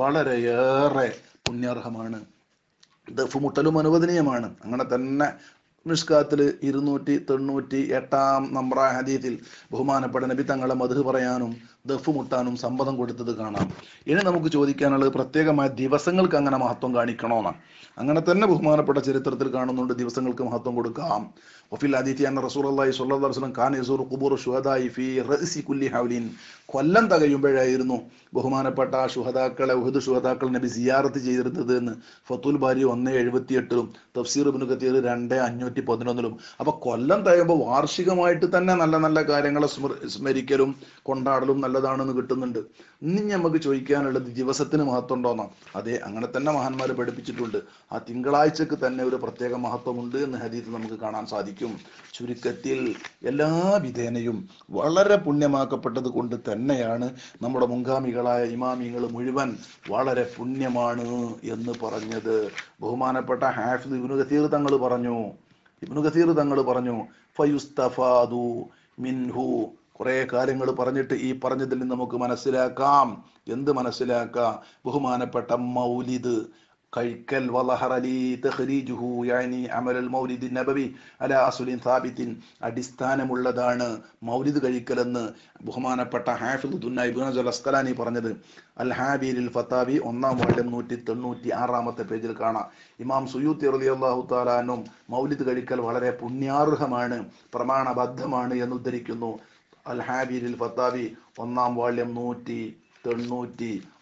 വളരെയേറെ പുണ്യാർഹമാണ് ദഫുമുട്ടലും അനുവദനീയമാണ് അങ്ങനെ തന്നെ മിഷ്കാത്തിൽ ഇരുന്നൂറ്റി തൊണ്ണൂറ്റി എട്ടാം നമ്ര ഹദീത്തിൽ ബഹുമാനപ്പെട്ട നബി തങ്ങളെ മധു പറയാനും ദഫ് മുട്ടാനും സമ്മതം കൊടുത്തത് കാണാം ഇനി നമുക്ക് ചോദിക്കാനുള്ളത് പ്രത്യേകമായ ദിവസങ്ങൾക്ക് അങ്ങനെ മഹത്വം കാണിക്കണോന്നാണ് അങ്ങനെ തന്നെ ബഹുമാനപ്പെട്ട ചരിത്രത്തിൽ കാണുന്നുണ്ട് ദിവസങ്ങൾക്ക് മഹത്വം കൊടുക്കാം വഫിൽ ആദിത്യ അന്ന റസൂൽ അള്ളാഹി സ്വല്ലല്ലാഹു അലൈഹി വസല്ലം ഖാൻ യസൂർ ഖുബൂർ ഷുഹദായി ഫി റഅസി കുല്ലി ഹൗലിൻ കൊല്ലം തകയുമ്പോഴായിരുന്നു ബഹുമാനപ്പെട്ട ഷുഹദാക്കളെ ഉഹദ് ഷുഹദാക്കൾ നബി സിയാറത്ത് ചെയ്തിരുന്നത് എന്ന് ഫത്തുൽ ബാരി ഒന്ന് എഴുപത്തി എട്ടിലും തഫ്സീർ ഇബ്നു കത്തീർ രണ്ട് അഞ്ഞൂറ്റി പതിനൊന്നിലും അപ്പൊ കൊല്ലം തകയുമ്പോൾ വാർഷികമായിട്ട് തന്നെ നല്ല നല്ല കാര്യങ്ങളെ സ്മര- സ്മരിക്കലും കൊണ്ടാടലും നല്ലതാണെന്ന് കിട്ടുന്നുണ്ട് ഇനി നമുക്ക് ചോദിക്കാനുള്ളത് ദിവസത്തിന് മഹത്വം ഉണ്ടോന്നോ അതെ അങ്ങനെ തന്നെ മഹാന്മാർ പഠിപ്പിച്ചിട്ടുണ്ട് ആ തിങ്കളാഴ്ചക്ക് തന്നെ ഒരു പ്രത്യേക മഹത്വമുണ്ട് എന്ന് ഹദീത്ത് നമുക്ക് കാണാൻ സാധിക്കും ചുരുക്കത്തിൽ എല്ലാ വിധേനയും വളരെ പുണ്യമാക്കപ്പെട്ടത് കൊണ്ട് തന്നെയാണ് നമ്മുടെ മുൻഗാമികളായ ഇമാമിങ്ങൾ മുഴുവൻ വളരെ പുണ്യമാണ് എന്ന് പറഞ്ഞത് ബഹുമാനപ്പെട്ട ഹാഫിദ് ഇബ്നു കസീർ തങ്ങൾ പറഞ്ഞു ഇബ്നു കസീർ തങ്ങൾ പറഞ്ഞു ഫയുസ്തഫാദു മിൻഹു കുറെ കാര്യങ്ങൾ പറഞ്ഞിട്ട് ഈ പറഞ്ഞതിൽ നിന്ന് നമുക്ക് മനസ്സിലാക്കാം എന്ത് മനസ്സിലാക്കാം ബഹുമാനപ്പെട്ട മൗലിദ് കഴിക്കൽ വളഹറലി തഖ്രീജുഹു യാനി അമലൽ മൗലിദ് നബവി അല അസുലിൻ സാബിത്തിൻ അടിസ്ഥാനമുള്ളതാണ് മൗലിദ് കഴിക്കലെന്ന് ബഹുമാനപ്പെട്ട ഹാഫിദ് ദുന്ന ഇബ്നു അൽ അസ്കലാനി പറഞ്ഞത് അൽ ഹാബീരിൽ ഫത്താവി ഒന്നാം വാർഡ് നൂറ്റി തൊണ്ണൂറ്റി ആറാമത്തെ പേജിൽ കാണാം ഇമാം സുയൂത്തി റളിയല്ലാഹു താലാനും മൗലിദ് കഴിക്കൽ വളരെ പുണ്യാർഹമാണ് പ്രമാണബദ്ധമാണ് എന്ന് ഉദ്ധരിക്കുന്നു അൽ ഹാബീരിൽ ഫത്താവി ഒന്നാം വാള്യം നൂറ്റി തൊണ്ണൂറ്റി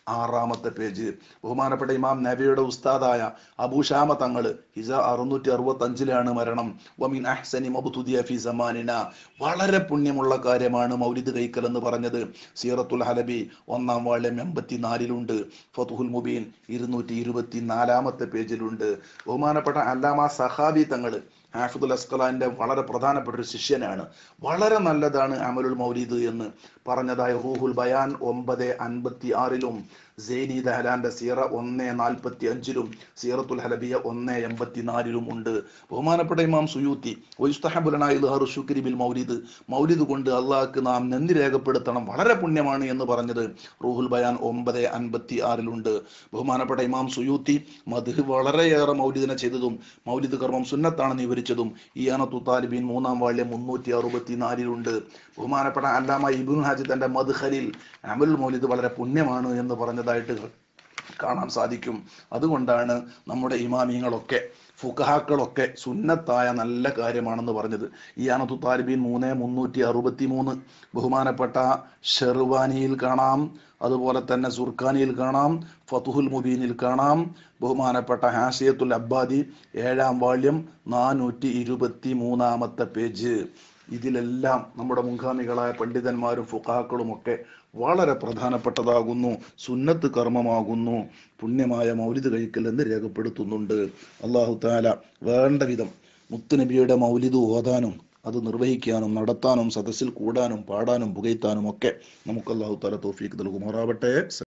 ആറാമത്തെ പേജ് ബഹുമാനപ്പെട്ട ഇമാം നബിയുടെ ഉസ്താദായ അബൂഷാമ തങ്ങള് ഹിജ അറുന്നൂറ്റി അറുപത്തി അഞ്ചിലാണ് മരണം വമിൻ അഹ്സനി മബ്തുദിയ ഫി സമാനിന വളരെ പുണ്യമുള്ള കാര്യമാണ് മൗലിദ് കൈക്കൽ എന്ന് പറഞ്ഞത് സീറത്തുൽ ഹലബി ഒന്നാം വാള്യം എൺപത്തിനാലിലുണ്ട് ഫതുഹുൽ മുബീൻ ഇരുന്നൂറ്റി ഇരുപത്തി നാലാമത്തെ പേജിലുണ്ട് ബഹുമാനപ്പെട്ട അല്ലാമ സഹാബി തങ്ങള് ഹാഫിദുൽ അസ്കലാന്റെ വളരെ പ്രധാനപ്പെട്ട ഒരു ശിഷ്യനാണ് വളരെ നല്ലതാണ് അമലുൽ മൗലീദ് എന്ന് പറഞ്ഞതായ റൂഹുൽ ബയാൻ ഒമ്പത് അൻപത്തി ആറിലും സെയ്നി ദഹലാന്റെ സീറ ഒന്ന് നാൽപ്പത്തി അഞ്ചിലും സീറത്തുൽ ഹലബിയ ഒന്ന് എൺപത്തിനാലിലും ഉണ്ട് ബഹുമാനപ്പെട്ട ഇമാം സുയൂത്തി ശുക്രി ബിൽ മൗലിദ് മൗലിദ് കൊണ്ട് അള്ളാഹ്ക്ക് നാം നന്ദി രേഖപ്പെടുത്തണം വളരെ പുണ്യമാണ് എന്ന് പറഞ്ഞത് റൂഹുൽ ബയാൻ ഒമ്പത് അൻപത്തി ആറിലുണ്ട് ബഹുമാനപ്പെട്ട ഇമാം സുയൂത്തി മധു വളരെയേറെ മൗലിദിനെ ചെയ്തതും മൗലിദ് കർമ്മം സുന്നത്താണെന്ന് വിവരിച്ചതും ഈ അനത്തു താലിബീൻ മൂന്നാം വാള്യം മുന്നൂറ്റി അറുപത്തി നാലിലുണ്ട് ബഹുമാനപ്പെട്ട അല്ലാമ ഇബുൻ ഹാജി തന്റെ മധുഹലിൽ അമൽ മൗലിദ് വളരെ പുണ്യമാണ് എന്ന് പറഞ്ഞതായിട്ട് കാണാൻ സാധിക്കും അതുകൊണ്ടാണ് നമ്മുടെ ഇമാമിയങ്ങളൊക്കെ ഫുഖഹാക്കളൊക്കെ സുന്നത്തായ നല്ല കാര്യമാണെന്ന് പറഞ്ഞത് ഈ അനത്തു താലിബീൻ മൂന്ന് മുന്നൂറ്റി അറുപത്തി മൂന്ന് ബഹുമാനപ്പെട്ട ഷെർവാനിയിൽ കാണാം അതുപോലെ തന്നെ സുർഖാനിയിൽ കാണാം ഫതുഹുൽ മുബീനിൽ കാണാം ബഹുമാനപ്പെട്ട ഹാഷിയത്തുൽ അബ്ബാദി ഏഴാം വാള്യം നാനൂറ്റി ഇരുപത്തി മൂന്നാമത്തെ പേജ് ഇതിലെല്ലാം നമ്മുടെ മുൻഗാമികളായ പണ്ഡിതന്മാരും ഫുഖാക്കളും ഒക്കെ വളരെ പ്രധാനപ്പെട്ടതാകുന്നു സുന്നത്ത് കർമ്മമാകുന്നു പുണ്യമായ മൗലിദ് കഴിക്കൽ എന്ന് രേഖപ്പെടുത്തുന്നുണ്ട് അള്ളാഹു താല വേണ്ട വിധം മുത്തുനബിയുടെ മൗലിദ് ഓതാനും അത് നിർവഹിക്കാനും നടത്താനും സദസ്സിൽ കൂടാനും പാടാനും പുകയ്ത്താനും ഒക്കെ നമുക്ക് അള്ളാഹു താല തോഫീക്ക് നൽകുമാറാവട്ടെ